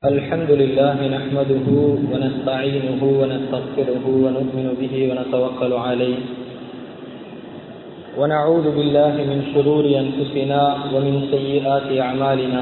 الحمد لله نحمده ونستعينه ونستغفره ونؤمن به ونتوكل عليه ونعوذ بالله من شرور أنفسنا ومن سيئات أعمالنا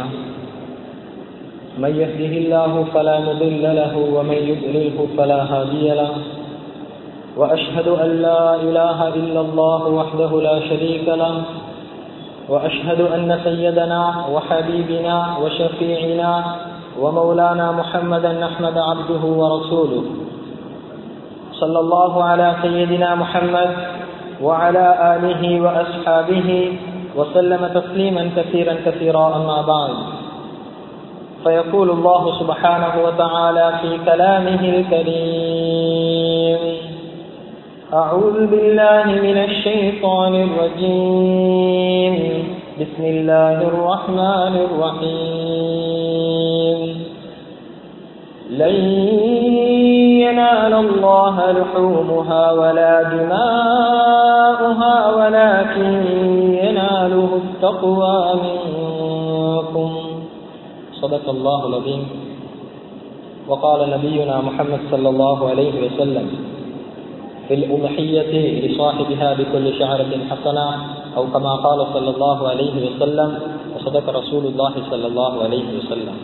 من يهده الله فلا مضل له ومن يضلله فلا هادي له وأشهد أن لا إله إلا الله وحده لا شريك له وأشهد أن سيدنا وحبيبنا وشفيعنا ومولانا محمدا أحمد عبده ورسوله صلى الله على سيدنا محمد وعلى آله وأصحابه وسلم تسليما كثيرا كثيرا أما بعد فيقول الله سبحانه وتعالى في كلامه الكريم أعوذ بالله من الشيطان الرجيم بسم الله الرحمن الرحيم لن ينال الله لحومها ولا دماؤها ولكن يناله التقوى منكم صدق الله العظيم وقال نبينا محمد صلى الله عليه وسلم في الأضحية لصاحبها بكل شعرة حسنة أو كما قال صلى الله عليه وسلم وصدق رسول الله صلى الله عليه وسلم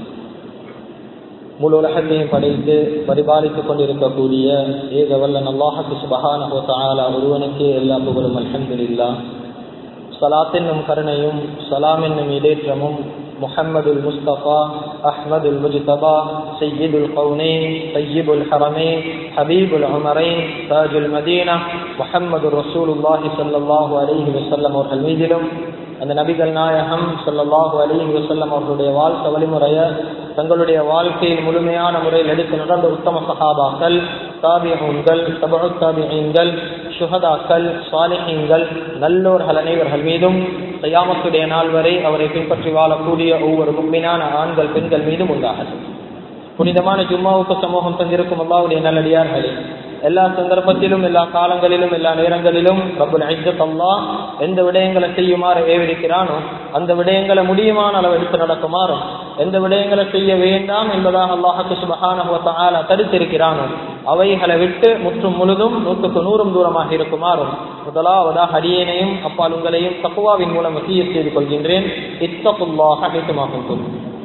முழு உலகத்தையும் படைத்து பரிபாலித்துக் கொண்டிருக்கக்கூடிய ஏக வல்லன் அல்லாஹத்து சுபஹான ஒருவனுக்கே எல்லா புகழும் அல்ஹம்துலில்லா சலாத் என்னும் கருணையும் சலாம் என்னும் இடேற்றமும் முஹம்மதுல் முஸ்தபா அஹ்மதுல் முஜ்தபா சையீதுல் கவுனேன் சையீபுல் ஹரமேன் ஹபீபுல் உமரைன் தாஜுல் மதீனா முஹம்மது ரசூலுல்லாஹி சல்லாஹூ அலிஹி வசல்லம் அவர்கள் மீதிலும் அந்த நபிகள் நாயகம் சொல்லல்லாஹு அலிஹி வசல்லம் அவர்களுடைய வாழ்க்கை வழிமுறைய தங்களுடைய வாழ்க்கையில் முழுமையான முறையில் எடுத்து நடந்த உத்தம சஹாபாக்கள் தாபியங்கள் தபு தாபியங்கள் சுகதாக்கள் சாலிஹீங்கள் நல்லோர்கள் அனைவர்கள் மீதும் கையாமத்துடைய நாள் வரை அவரை பின்பற்றி வாழக்கூடிய ஒவ்வொரு முக்மினான ஆண்கள் பெண்கள் மீதும் உண்டாகட்டும் புனிதமான ஜும்மாவுக்கு சமூகம் தந்திருக்கும் அல்லாவுடைய நல்லடியார்களே எல்லா சந்தர்ப்பத்திலும் எல்லா காலங்களிலும் எல்லா நேரங்களிலும் ரபுல் ஐஜத் அல்லா எந்த விடயங்களை செய்யுமாறு ஏவிருக்கிறானோ அந்த விடயங்களை முடியுமான அளவு எடுத்து நடக்குமாறும் எந்த விடயங்களை செய்ய வேண்டாம் என்பதாக அல்லாஹுக்கு சுபகான தடுத்திருக்கிறானோ அவைகளை விட்டு முற்றும் முழுதும் நூற்றுக்கு நூறும் தூரமாக இருக்குமாறும் முதலாவதாக அடியேனையும் அப்பால் உங்களையும் தக்குவாவின் மூலம் வசிய செய்து கொள்கின்றேன் இத்தகுல்லாக ஹித்துமாகும்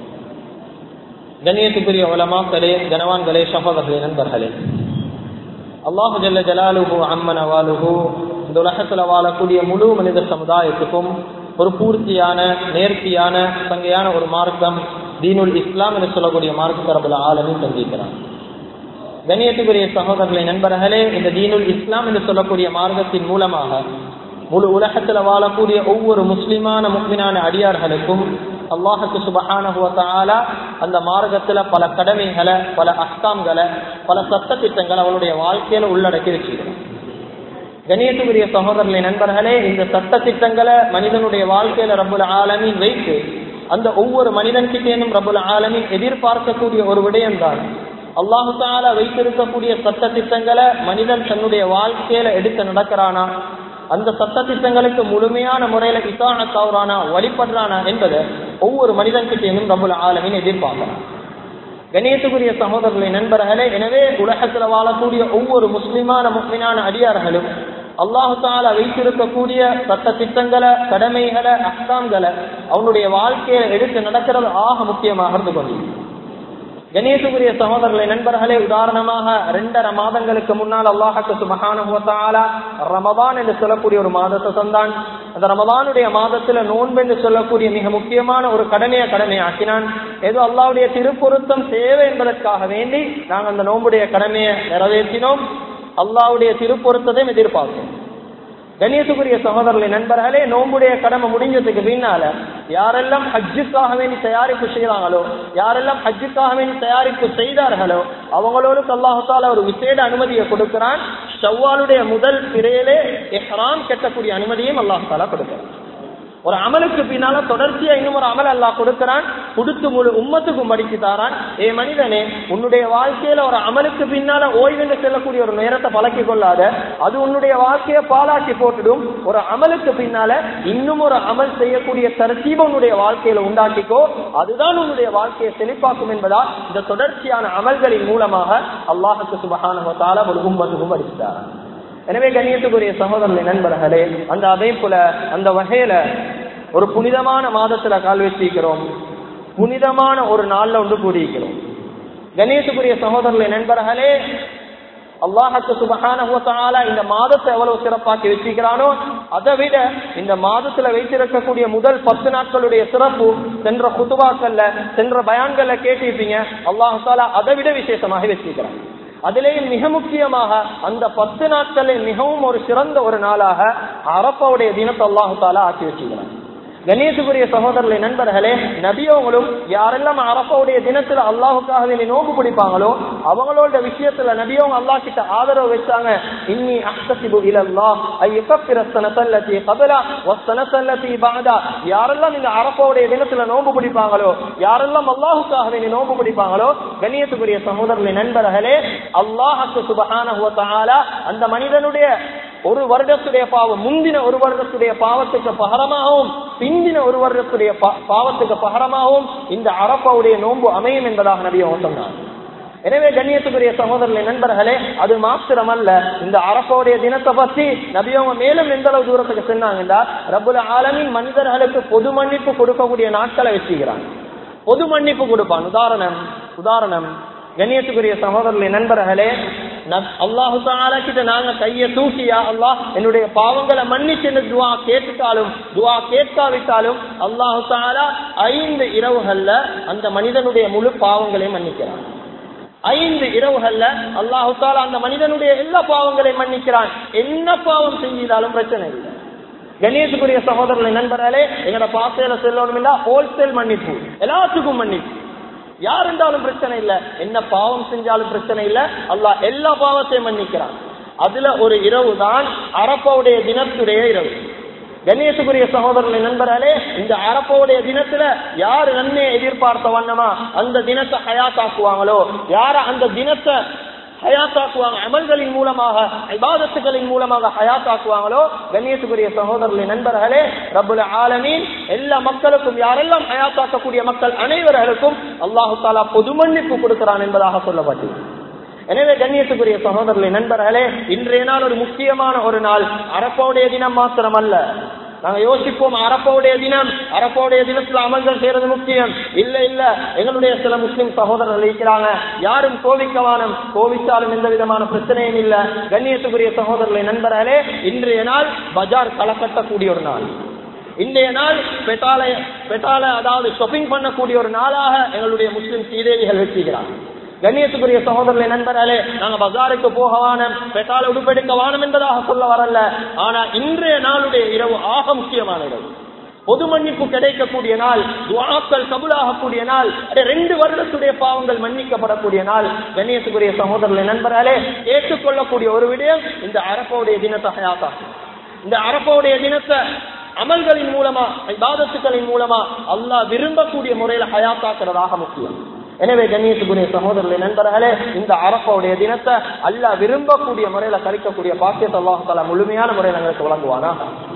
கண்ணியத்துக்குரிய உலமாக்களே கனவான்களே சகோதரர்களே நண்பர்களே அல்லாஹு ஜல்ல ஜலாலுஹு அம்மன் அவாலுஹு இந்த உலகத்தில் வாழக்கூடிய முழு மனித சமுதாயத்துக்கும் ஒரு பூர்த்தியான நேர்த்தியான சங்கையான ஒரு மார்க்கம் தீனுல் இஸ்லாம் என்று சொல்லக்கூடிய மார்க்க தரப்புல ஆளுமே தந்திருக்கிறார் கண்ணியத்துக்குரிய சகோதரர்களை நண்பர்களே இந்த தீனுல் இஸ்லாம் என்று சொல்லக்கூடிய மார்க்கத்தின் மூலமாக முழு உலகத்தில் வாழக்கூடிய ஒவ்வொரு முஸ்லிமான முக்மினான அடியார்களுக்கும் அல்லாஹுக்கு சுபகான அந்த மார்க்கத்துல பல கடமைகளை பல அஸ்தாம்களை பல சட்ட திட்டங்களை அவளுடைய வாழ்க்கையில உள்ளடக்கி வச்சுக்கிறோம் கணியத்துக்குரிய சகோதரர்களை நண்பர்களே இந்த சட்ட திட்டங்களை மனிதனுடைய வாழ்க்கையில ரபுல் ஆலமின் வைத்து அந்த ஒவ்வொரு மனிதன்கிட்டேனும் ரபுல் ஆலமின் எதிர்பார்க்கக்கூடிய ஒரு விடயம்தான் அல்லாஹு தாலா வைத்திருக்கக்கூடிய சட்ட திட்டங்களை மனிதன் தன்னுடைய வாழ்க்கையில எடுத்து நடக்கிறானா அந்த சட்ட திட்டங்களுக்கு முழுமையான முறையில இசானத்தாவரானா வழிபடுறானா என்பதை ஒவ்வொரு மனிதன்கிட்டையும் ரபுல் ஆலமின் எதிர்பார்க்கிறான் கணேசகுரிய சகோதரர்களை நண்பர்களே எனவே உலகத்தில் வாழக்கூடிய ஒவ்வொரு முஸ்லிமான முஸ்லிமான அடியார்களும் அல்லாஹு தாலா வைத்திருக்கக்கூடிய சட்ட திட்டங்களை கடமைகளை அஸ்தாம்களை அவனுடைய வாழ்க்கையை எடுத்து நடக்கிறது ஆக முக்கியமாக இருந்து கொண்டிருக்கிறது கணேசகுரிய சகோதரர்களை நண்பர்களே உதாரணமாக ரெண்டரை மாதங்களுக்கு முன்னால் அல்லாஹுக்கு சுமகான ரமதான் என்று சொல்லக்கூடிய ஒரு மாதத்தை தந்தான் அந்த ரமதானுடைய மாதத்துல நோன்பு என்று சொல்லக்கூடிய மிக முக்கியமான ஒரு கடமையை கடமை ஆக்கினான் ஏதோ அல்லாவுடைய திருப்பொருத்தம் தேவை என்பதற்காக வேண்டி நாங்கள் அந்த நோன்புடைய கடமையை நிறைவேற்றினோம் அல்லாவுடைய திருப்பொருத்தத்தையும் எதிர்பார்த்தோம் கணேசுக்குரிய சகோதரர்களை நண்பர்களே நோம்புடைய கடமை முடிஞ்சதுக்கு பின்னால யாரெல்லாம் ஹஜ்ஜுக்காக வேண்டி தயாரிப்பு செய்யறாங்களோ யாரெல்லாம் ஹஜ்ஜுக்காக வேண்டி தயாரிப்பு செய்தார்களோ அவங்களோடு அல்லாஹால ஒரு விசேட அனுமதியை கொடுக்கிறான் ஷவ்வாலுடைய முதல் பிறையிலே எஹ்ராம் கட்டக்கூடிய அனுமதியும் அல்லாஹால கொடுக்கிறான் ஒரு அமலுக்கு பின்னால தொடர்ச்சியா இன்னும் ஒரு அமல் அல்லாஹ் கொடுக்கிறான் கொடுத்து முழு உம்மத்துக்கும் படிச்சு தாரான் ஏ மனிதனே உன்னுடைய வாழ்க்கையில ஒரு அமலுக்கு பின்னால ஓய்வென்று செல்லக்கூடிய ஒரு நேரத்தை பழக்கி கொள்ளாத அது உன்னுடைய வாழ்க்கையை பாலாக்கி போட்டுடும் ஒரு அமலுக்கு பின்னால இன்னும் ஒரு அமல் செய்யக்கூடிய தரத்தீபம் உன்னுடைய வாழ்க்கையில உண்டாக்கிக்கோ அதுதான் உன்னுடைய வாழ்க்கையை செழிப்பாக்கும் என்பதால் இந்த தொடர்ச்சியான அமல்களின் மூலமாக அல்லாஹுக்கு சுபகான ஒரு உம்மத்துக்கும் படித்தார் எனவே கண்ணியத்துக்குரிய சகோதரர்களை நண்பர்களே அந்த அமைப்புல அந்த வகையில ஒரு புனிதமான மாதத்துல கால் வச்சிருக்கிறோம் புனிதமான ஒரு நாள்ல ஒன்று கூடியிருக்கிறோம் கணேசுக்குரிய சகோதரர்களை நண்பர்களே அல்லாஹுக்கு சுபகான இந்த மாதத்தை எவ்வளவு சிறப்பாக்கி வச்சிருக்கிறானோ அதை விட இந்த மாதத்துல வைத்திருக்கக்கூடிய முதல் பத்து நாட்களுடைய சிறப்பு சென்ற குத்துவாக்கல்ல சென்ற பயான்கள்ல கேட்டிருப்பீங்க அல்லாஹு தாலா அதை விட விசேஷமாக வச்சிருக்கிறான் அதிலேயும் மிக முக்கியமாக அந்த பத்து நாட்களில் மிகவும் ஒரு சிறந்த ஒரு நாளாக அரப்பாவுடைய தினத்தை அல்லாஹு தாலா ஆக்கி வச்சுக்கிறான் கணேசுக்குரிய சகோதரர்களை நண்பர்களே நபியவங்களும் யாரெல்லாம் அரப்பாவுடைய தினத்துல அல்லாஹுக்காக வேண்டி நோக்கு பிடிப்பாங்களோ அவங்களோட விஷயத்துல நபியவங்க அல்லாஹ் கிட்ட ஆதரவு வச்சாங்க இன்னி அக்தசிபு இலல்லா ஐயுகப்பிர சனத்தல்லத்தி கபலா வசனத்தல்லத்தி பாதா யாரெல்லாம் இந்த அரப்பாவுடைய தினத்துல நோம்பு பிடிப்பாங்களோ யாரெல்லாம் அல்லாஹுக்காக வேண்டி நோம்பு பிடிப்பாங்களோ கண்ணியத்துக்குரிய சகோதரர்களை நண்பர்களே அல்லாஹுக்கு சுபகான அந்த மனிதனுடைய ஒரு வருடத்துடைய பாவம் முந்தின ஒரு வருடத்துடைய பாவத்துக்கு பகரமாகவும் பிந்தின ஒரு வருடத்துடைய பாவத்துக்கு பகரமாகவும் இந்த அரப்பாவுடைய நோன்பு அமையும் என்பதாக நபிய சொன்னார் எனவே கண்ணியத்துக்குரிய சகோதரர்களை நண்பர்களே அது மாத்திரமல்ல இந்த அரப்பாவுடைய தினத்தை பத்தி நபியவங்க மேலும் எந்த அளவு தூரத்துக்கு சொன்னாங்கன்னா ரபுல ஆலமின் மனிதர்களுக்கு பொது மன்னிப்பு கொடுக்கக்கூடிய நாட்களை வச்சுக்கிறாங்க பொது மன்னிப்பு கொடுப்பான் உதாரணம் உதாரணம் கண்ணியத்துக்குரிய சகோதரர்களை நண்பர்களே அல்லாஹு கிட்ட நாங்க கைய தூக்கியா அல்லாஹ் என்னுடைய பாவங்களை மன்னிச்சு துவா கேட்டுட்டாலும் துவா கேட்காவிட்டாலும் அல்லாஹு தாலா ஐந்து இரவுகள்ல அந்த மனிதனுடைய முழு பாவங்களையும் மன்னிக்கிறான் ஐந்து இரவுகள்ல அல்லாஹு தாலா அந்த மனிதனுடைய எல்லா பாவங்களையும் மன்னிக்கிறான் என்ன பாவம் செஞ்சிருந்தாலும் பிரச்சனை இல்லை கணேசுக்குரிய சகோதரர்களை நண்பர்களே எங்கட பாசையில செல்லணும் இல்ல ஹோல்சேல் மன்னிப்பு எல்லாத்துக்கும் மன்னிப்பு யார் இருந்தாலும் பிரச்சனை இல்ல என்ன பாவம் செஞ்சாலும் பிரச்சனை இல்ல அல்லாஹ் எல்லா பாவத்தையும் மன்னிக்கிறான் அதுல ஒரு இரவு தான் அரப்பாவுடைய தினத்துடைய இரவு கணேசுக்குரிய சகோதரர்களை நண்பர்களே இந்த அரப்பாவுடைய தினத்துல யாரு நன்மையை எதிர்பார்த்த வண்ணமா அந்த தினத்தை ஹயாத்தாக்குவாங்களோ யார அந்த தினத்தை ஹயாத்தாக்குவாங்க அமல்களின் மூலமாக இபாதத்துகளின் மூலமாக ஹயாத்தாக்குவாங்களோ கண்ணியத்துக்குரிய சகோதரர்களின் நண்பர்களே ரபுல் ஆலமீன் எல்லா மக்களுக்கும் யாரெல்லாம் ஹயாத்தாக்கக்கூடிய மக்கள் அனைவர்களுக்கும் அல்லாஹு தாலா பொது மன்னிப்பு கொடுக்கிறான் என்பதாக சொல்லப்பட்டது எனவே கண்ணியத்துக்குரிய சகோதரர்களை நண்பர்களே இன்றைய நாள் ஒரு முக்கியமான ஒரு நாள் அரப்பாவுடைய தினம் மாத்திரம் அல்ல நாங்க யோசிப்போம் அரப்பாவுடைய தினம் அரப்பாவுடைய தினத்துல அமல்கள் செய்யறது முக்கியம் இல்ல இல்ல எங்களுடைய சில முஸ்லிம் சகோதரர்கள் இருக்கிறாங்க யாரும் கோவிக்கவானம் கோவிச்சாலும் எந்த விதமான பிரச்சனையும் இல்ல கண்ணியத்துக்குரிய சகோதரர்களை நண்பர்களே இன்றைய நாள் பஜார் களக்கட்டக்கூடிய ஒரு நாள் இன்றைய நாள் பெட்டாலை பெட்டால அதாவது ஷாப்பிங் பண்ணக்கூடிய ஒரு நாளாக எங்களுடைய முஸ்லிம் சீதேவிகள் வச்சுக்கிறாங்க கண்ணியத்துக்குரிய சகோதரர்களை நண்பர்களே நாங்க பஜாருக்கு போக வானம் பெட்டால உடுப்பெடுக்க வானம் என்பதாக சொல்ல வரல ஆனா இன்றைய நாளுடைய இரவு ஆக முக்கியமான இரவு பொது மன்னிப்பு கிடைக்கக்கூடிய நாள் துவாக்கள் கபுலாகக்கூடிய நாள் ரெண்டு வருடத்துடைய பாவங்கள் மன்னிக்கப்படக்கூடிய நாள் கண்ணியத்துக்குரிய சகோதரர்களை நண்பர்களே ஏற்றுக்கொள்ளக்கூடிய ஒரு விடயம் இந்த அரப்போடைய தினத்தை ஹயாத்தாக்கும் இந்த அரப்போடைய தினத்தை அமல்களின் மூலமா இபாதத்துக்களின் மூலமா அல்லாஹ் விரும்பக்கூடிய முறையில ஹயாத்தாக்குறதாக முக்கியம் எனவே கண்ணியத்துக்குரிய சகோதரர்களை நண்பர்களே இந்த அரப்பாவுடைய தினத்தை அல்ல விரும்பக்கூடிய முறையில கழிக்கக்கூடிய பாக்கியத்தை அல்லாஹால முழுமையான முறையில் எங்களுக்கு வழங்குவானா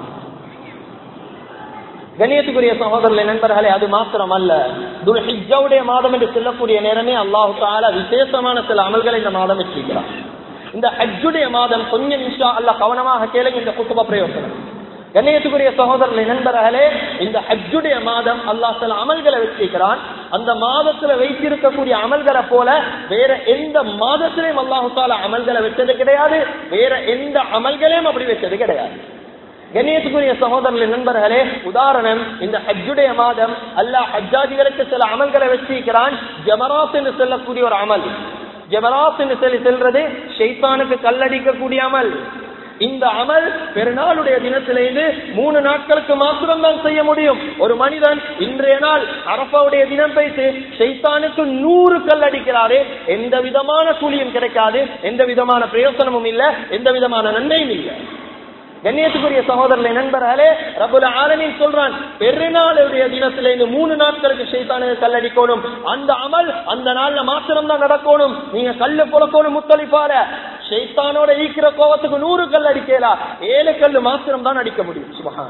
கண்ணியத்துக்குரிய சகோதரர்களை நண்பர்களே அது மாத்திரம் அல்ல துல்ஹிஜவுடைய மாதம் என்று சொல்லக்கூடிய நேரமே அல்லாஹு தாலா விசேஷமான சில அமல்களை இந்த மாதம் வச்சிருக்கிறார் இந்த ஹஜ்ஜுடைய மாதம் கொஞ்சம் நிமிஷம் அல்ல கவனமாக கேளுங்க இந்த குத்துப பிரயோசனம் கண்ணியத்துக்குரிய சகோதரர்களை நண்பர்களே இந்த ஹஜ்ஜுடைய மாதம் அல்லாஹ் சில அமல்களை வச்சிருக்கிறான் அந்த மாதத்துல வைத்திருக்கக்கூடிய அமல்களை போல வேற எந்த மாதத்திலையும் அல்லாஹு தாலா அமல்களை வச்சது கிடையாது வேற எந்த அமல்களையும் அப்படி வச்சது கிடையாது கண்ணியத்துக்குரிய சகோதரர்களின் நண்பர்களே உதாரணம் இந்த ஹஜ்ஜுடைய மாதம் அல்லாஹ் ஹஜ்ஜாதிகளுக்கு சில அமல்களை வச்சிருக்கிறான் ஜமராத் என்று சொல்லக்கூடிய ஒரு அமல் ஜமராத் என்று சொல்லி செல்றது ஷெய்தானுக்கு கல்லடிக்கக்கூடிய அமல் இந்த அமல் பெருநாளுடைய தினத்திலிருந்து மூணு நாட்களுக்கு மாத்திரம் தான் செய்ய முடியும் ஒரு மனிதன் இன்றைய நாள் அரப்பாவுடைய தினம் வைத்து ஷைத்தானுக்கு நூறு கல் அடிக்கிறாரு எந்த விதமான கூலியும் கிடைக்காது எந்த விதமான பிரயோசனமும் இல்ல எந்த விதமான நன்மையும் இல்லை கண்ணியத்துக்குரிய சகோதரர்களை நண்பர்களே ரபுல் ஆலமின் சொல்றான் பெருநாளுடைய தினத்துல இந்த மூணு நாட்களுக்கு ஷைத்தானுக்கு கல்லடிக்கணும் அந்த அமல் அந்த நாள்ல மாத்திரம் தான் நடக்கணும் நீங்க கல்லு புறக்கணும் முத்தளிப்பார ஷைத்தானோட ஈக்கிற கோவத்துக்கு நூறு கல் அடிக்கலாம் ஏழு கல்லு மாத்திரம் தான் அடிக்க முடியும் சுபகான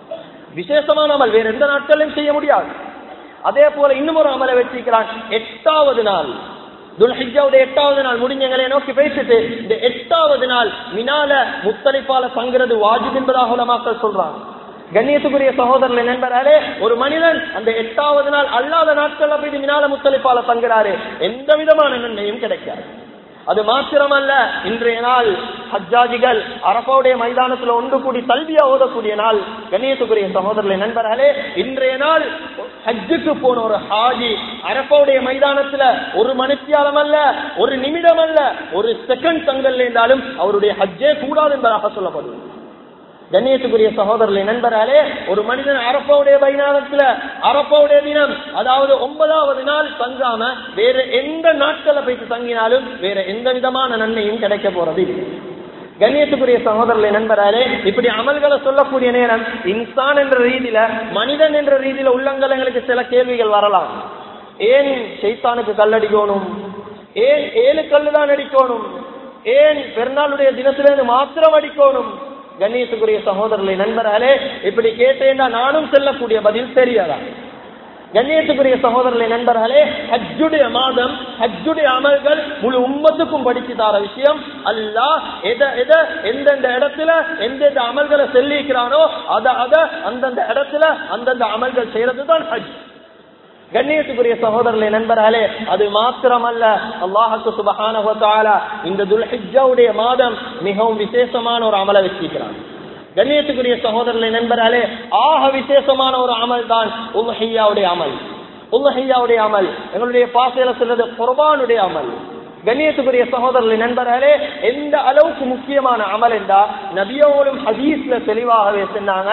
விசேஷமான அமல் வேற எந்த நாட்களிலும் செய்ய முடியாது அதே போல இன்னும் ஒரு அமலை வச்சிருக்கிறான் எட்டாவது நாள் துல்ஹிஜாவுடைய எட்டாவது நாள் முடிஞ்சங்களை நோக்கி பேசிட்டு இந்த எட்டாவது நாள் மினால முத்தளிப்பால தங்குறது வாஜிப் என்பதாக உலமாக்கள் சொல்றாங்க கண்ணியத்துக்குரிய சகோதரர்களை நண்பராலே ஒரு மனிதன் அந்த எட்டாவது நாள் அல்லாத நாட்கள் போய் மினால முத்தளிப்பால தங்குறாரு எந்த விதமான நன்மையும் கிடைக்காது அது மாத்திரமல்ல இன்றைய நாள் ஹஜ்ஜாஜிகள் அரபாவுடைய மைதானத்துல ஒன்று கூடி தல்வியா ஓதக்கூடிய நாள் கண்ணியத்துக்குரிய சகோதரர்களை நண்பர்களே இன்றைய நாள் ஹஜ்ஜுக்கு போன ஒரு ஹாஜி அரபாவுடைய மைதானத்துல ஒரு மணித்தியாலம் அல்ல ஒரு நிமிடம் அல்ல ஒரு செகண்ட் தங்கல் இருந்தாலும் அவருடைய ஹஜ்ஜே கூடாது என்பதாக சொல்லப்படுது கண்ணியத்துக்குரிய சகோதரர்களை நண்பராலே ஒரு மனிதன் அரப்பாவுடைய பைனாதத்துல அரப்பாவுடைய தினம் அதாவது ஒன்பதாவது நாள் தங்காம வேற எந்த நாட்களை போயிட்டு தங்கினாலும் வேற எந்த விதமான நன்மையும் கிடைக்க போறது இல்லை. கண்ணியத்துக்குரிய சகோதரர்களை நண்பராலே இப்படி அமல்களை சொல்லக்கூடிய நேரம் இன்சான் என்ற ரீதியில மனிதன் என்ற ரீதியில உள்ளங்களுக்கு சில கேள்விகள் வரலாம் ஏன் சைத்தானுக்கு கல்லடிக்கணும் ஏன் ஏழு கல்லு தான் அடிக்கணும் ஏன் பெருநாளுடைய தினத்திலிருந்து மாத்திரம் அடிக்கணும் கண்ணியத்துக்குரிய சகோதரர்களை நண்பர்களே இப்படி கேட்டேன்னா நானும் செல்லக்கூடிய பதில் தெரியாதா கண்ணியத்துக்குரிய சகோதரர்களை நண்பர்களே ஹஜ்ஜுடைய மாதம் ஹஜ்ஜுடைய அமல்கள் முழு உம்மத்துக்கும் படிச்சு தார விஷயம் அல்லாஹ் எதை எதை எந்தெந்த இடத்துல எந்தெந்த அமல்களை செல்லிக்கிறானோ அத அத அந்தந்த இடத்துல அந்தந்த அமல்கள் செய்யறதுதான் ஹஜ் கண்ணியத்துக்குரிய சகோதரர்களை நண்பர்களே அது மாத்திரமல்ல அல்லாஹுக்கு சுபஹான இந்த துல்ஹிஜாவுடைய மாதம் மிகவும் விசேஷமான ஒரு அமலை வச்சிருக்கிறான் கண்ணியத்துக்குரிய சகோதரர்களை நண்பர்களே ஆக விசேஷமான ஒரு அமல் தான் உல்ஹையாவுடைய அமல் உல்ஹையாவுடைய அமல் எங்களுடைய பாசையில சொல்றது குர்பானுடைய அமல் கண்ணியத்துக்குரிய சகோதரர்களை நண்பர்களே எந்த அளவுக்கு முக்கியமான அமல் என்றா நபியோடும் ஹதீஸ்ல தெளிவாகவே சொன்னாங்க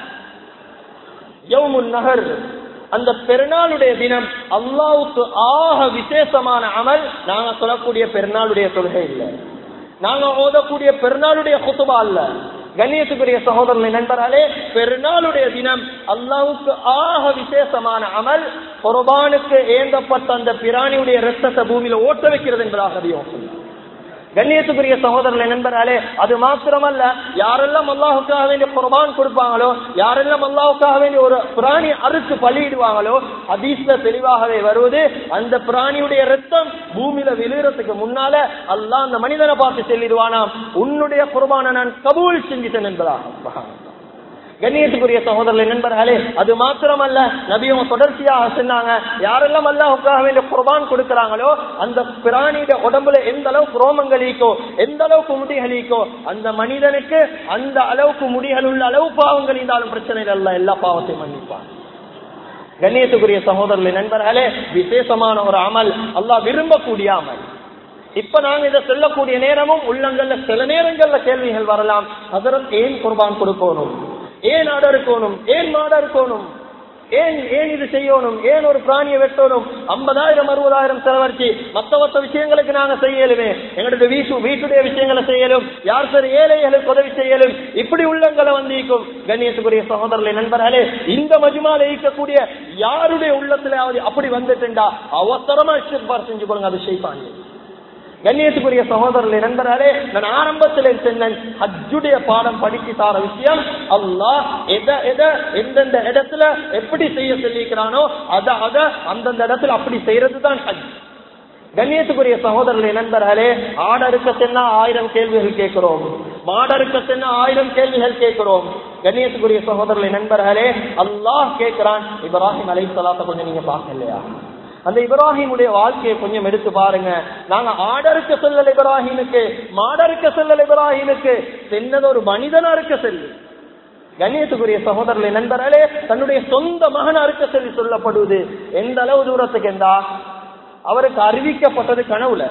யவுமுன் நகர் அந்த பெருநாளுடைய தினம் அல்லாவுக்கு ஆக விசேஷமான அமல் நாங்க சொல்லக்கூடிய பெருநாளுடைய தொழுகை இல்லை நாங்க ஓதக்கூடிய பெருநாளுடைய குத்துபா அல்ல கண்ணியத்துக்குரிய சகோதரனை நண்பர்களே பெருநாளுடைய தினம் அல்லாவுக்கு ஆக விசேஷமான அமல் குர்பானுக்கு ஏந்தப்பட்ட அந்த பிராணியுடைய ரத்தத்தை பூமியில ஓட்ட வைக்கிறது என்பதாக அதிகம் சொன்னார் கண்ணியத்துக்குரிய சகோதரர்களை நண்பர்களே அது மாத்திரமல்ல யாரெல்லாம் அல்லாஹுக்காக வேண்டிய குர்பான் கொடுப்பாங்களோ யாரெல்லாம் அல்லாஹுக்காக வேண்டிய ஒரு பிராணி அறுத்து பலியிடுவாங்களோ ஹதீஸ்ல தெளிவாகவே வருவது அந்த பிராணியுடைய ரத்தம் பூமியில விழுறதுக்கு முன்னால அல்லாஹ் அந்த மனிதனை பார்த்து சொல்லிடுவானாம் உன்னுடைய குர்பானை நான் கபூல் செஞ்சிட்டேன் என்பதாக கண்ணியத்துக்குரிய சகோதரர்களை நண்பர்களே அது மாத்திரமல்ல நபியும் தொடர்ச்சியாக சொன்னாங்க யாரெல்லாம் அல்லாஹுக்காக வேண்டிய குர்பான் கொடுக்கிறாங்களோ அந்த பிராணியோட உடம்புல எந்த அளவுக்கு ரோமங்கள் ஈக்கோ எந்த அளவுக்கு முடிகள் ஈக்கோ அந்த மனிதனுக்கு அந்த அளவுக்கு முடிகள் உள்ள அளவு பாவங்கள் இருந்தாலும் பிரச்சனை இல்லை எல்லா பாவத்தையும் மன்னிப்பான் கண்ணியத்துக்குரிய சகோதரர்களை நண்பர்களே விசேஷமான ஒரு அமல் அல்லாஹ் விரும்பக்கூடிய அமல் இப்ப நாங்க இதை சொல்லக்கூடிய நேரமும் உள்ளங்கள்ல சில நேரங்கள்ல கேள்விகள் வரலாம் அதற்கு ஏன் குர்பான் கொடுக்கணும் ஏன் ஆட இருக்கணும் ஏன் மாட இருக்கணும் ஏன் ஏன் இது செய்யணும் ஏன் ஒரு பிராணியை வெட்டணும் ஐம்பதாயிரம் அறுபதாயிரம் செலவழிச்சு மத்த மத்த விஷயங்களுக்கு நாங்க செய்யலுமே எங்களுடைய வீட்டு வீட்டுடைய விஷயங்களை செய்யலும் யார் சரி ஏழைகளுக்கு உதவி செய்யலும் இப்படி உள்ளங்களை வந்திருக்கும் கண்ணியத்துக்குரிய சகோதரர்களை நண்பர்களே இந்த மஜுமால இருக்கக்கூடிய யாருடைய உள்ளத்திலாவது அப்படி வந்துட்டுண்டா அவசரமா இஷ்டப்பார் செஞ்சு கொள்ளுங்க அது செய்வாங்க கண்ணியத்துக்குரிய சகோதரர்களை நண்பர்களே நான் ஆரம்பத்தில் சொன்னேன் ஹஜ்ஜுடைய பாடம் படிச்சு தார விஷயம் அல்லாஹ் எதை எதை எந்தெந்த இடத்துல எப்படி செய்ய சொல்லியிருக்கிறானோ அத அத அந்தந்த இடத்துல அப்படி செய்யறது தான் ஹஜ் கண்ணியத்துக்குரிய சகோதரர்களை நண்பர்களே ஆடருக்க சென்னா ஆயிரம் கேள்விகள் கேட்கிறோம் மாடருக்க சென்னா ஆயிரம் கேள்விகள் கேட்கிறோம் கண்ணியத்துக்குரிய சகோதரர்களை நண்பர்களே அல்லாஹ் கேட்கிறான் இப்ராஹிம் அலை சலாத்த கொஞ்சம் நீங்க பார்க்கலையா அந்த இப்ராஹிமுடைய வாழ்க்கையை கொஞ்சம் எடுத்து பாருங்க நாங்க ஆடருக்க செல்லல் இப்ராஹிமுக்கு மாடருக்க செல்லல் இப்ராஹிமுக்கு சென்னது ஒரு மனிதனா இருக்க செல்லு கண்ணியத்துக்குரிய சகோதரர்களை நண்பர்களே தன்னுடைய சொந்த மகன் அறுக்க சொல்லி சொல்லப்படுவது எந்த அளவு தூரத்துக்கு என்றா அவருக்கு அறிவிக்கப்பட்டது கனவுல